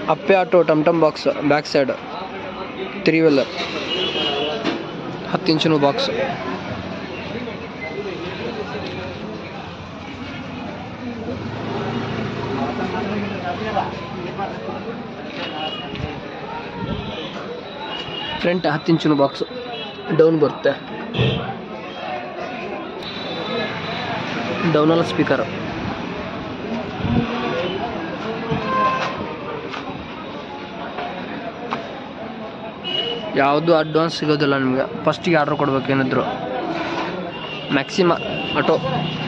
ಅಪ್ಪೆ auto ಟಮ್ ಟಮ್ box back side three wheeler ಹತ್ತು ಇಂಚಿನ ಬಾಕ್ಸ್ ಫ್ರಂಟ್ ಹತ್ತು ಇಂಚಿನ ಬಾಕ್ಸ್ ಡೌನ್ ಬರುತ್ತೆ ಡೌನಲ್ಲ ಸ್ಪೀಕರ್ ಯಾವುದು ಅಡ್ವಾನ್ಸ್ ಸಿಗೋದಿಲ್ಲ ನಿಮಗೆ ಫಸ್ಟಿಗೆ ಆರ್ಡ್ರ್ ಕೊಡ್ಬೇಕು ಏನಿದ್ರು ಮ್ಯಾಕ್ಸಿಮ ಆಟೋ